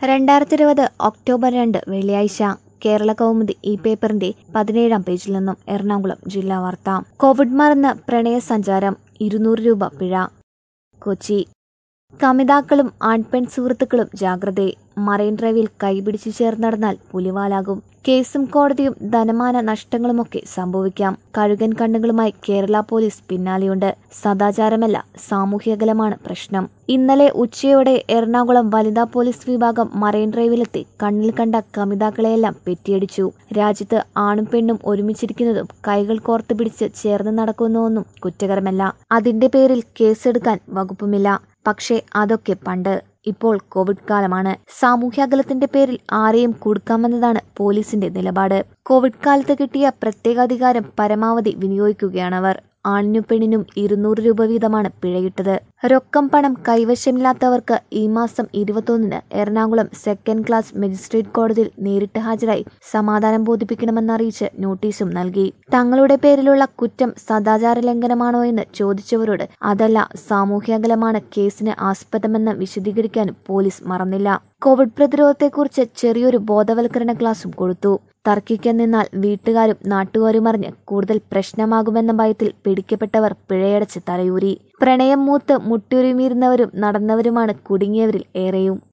രണ്ടായിരത്തി ഇരുപത് ഒക്ടോബർ രണ്ട് വെള്ളിയാഴ്ച കേരള കൗമുദി ഈ പേപ്പറിന്റെ പതിനേഴാം പേജിൽ നിന്നും എറണാകുളം ജില്ലാ വാർത്ത കോവിഡ് മറന്ന് പ്രണയ സഞ്ചാരം ഇരുന്നൂറ് രൂപ പിഴ കൊച്ചി കമിതാക്കളും ആൺപെൺ സുഹൃത്തുക്കളും ജാഗ്രതയെ മറൈൻ ഡ്രൈവിൽ കൈപിടിച്ചു ചേർന്ന് നടന്നാൽ പുലിവാലാകും കേസും കോടതിയും ധനമാന നഷ്ടങ്ങളുമൊക്കെ സംഭവിക്കാം കഴുകൻ കണ്ണുകളുമായി കേരള പോലീസ് പിന്നാലെയുണ്ട് സദാചാരമല്ല സാമൂഹ്യകലമാണ് പ്രശ്നം ഇന്നലെ ഉച്ചയോടെ എറണാകുളം വനിതാ പോലീസ് വിഭാഗം മറൈൻ ഡ്രൈവിലെത്തി കണ്ണിൽ കണ്ട കമിതാക്കളെയെല്ലാം പെറ്റിയടിച്ചു രാജ്യത്ത് ആണും പെണ്ണും ഒരുമിച്ചിരിക്കുന്നതും കൈകൾ കോർത്ത് പിടിച്ച് ചേർന്ന് നടക്കുന്നതൊന്നും കുറ്റകരമല്ല അതിന്റെ പേരിൽ കേസെടുക്കാൻ വകുപ്പുമില്ല പക്ഷേ അതൊക്കെ പണ്ട് ഇപ്പോൾ കോവിഡ് കാലമാണ് സാമൂഹ്യാകലത്തിന്റെ പേരിൽ ആരെയും കൊടുക്കാമെന്നതാണ് പോലീസിന്റെ നിലപാട് കോവിഡ് കാലത്ത് കിട്ടിയ പ്രത്യേകാധികാരം പരമാവധി വിനിയോഗിക്കുകയാണവർ ആണിനും പെണ്ണിനും ഇരുന്നൂറ് രൂപ വീതമാണ് പിഴയിട്ടത് രൊക്കം പണം കൈവശമില്ലാത്തവർക്ക് ഈ മാസം ഇരുപത്തൊന്നിന് എറണാകുളം സെക്കൻഡ് ക്ലാസ് മജിസ്ട്രേറ്റ് കോടതിയിൽ നേരിട്ട് ഹാജരായി സമാധാനം ബോധിപ്പിക്കണമെന്നറിയിച്ച് നോട്ടീസും നൽകി തങ്ങളുടെ പേരിലുള്ള കുറ്റം സദാചാര ലംഘനമാണോ എന്ന് ചോദിച്ചവരോട് അതല്ല സാമൂഹ്യാകലമാണ് കേസിന് ആസ്പദമെന്ന് വിശദീകരിക്കാനും പോലീസ് മറന്നില്ല കോവിഡ് പ്രതിരോധത്തെക്കുറിച്ച് ചെറിയൊരു ബോധവൽക്കരണ ക്ലാസും കൊടുത്തു തർക്കിക്കാൻ നിന്നാൽ വീട്ടുകാരും നാട്ടുകാരും അറിഞ്ഞ് കൂടുതൽ പ്രശ്നമാകുമെന്ന ഭയത്തിൽ പിടിക്കപ്പെട്ടവർ പിഴയടച്ച് തലയൂരി പ്രണയം മൂത്ത് മുട്ടിയുരുമിയിരുന്നവരും നടന്നവരുമാണ് കുടുങ്ങിയവരിൽ ഏറെയും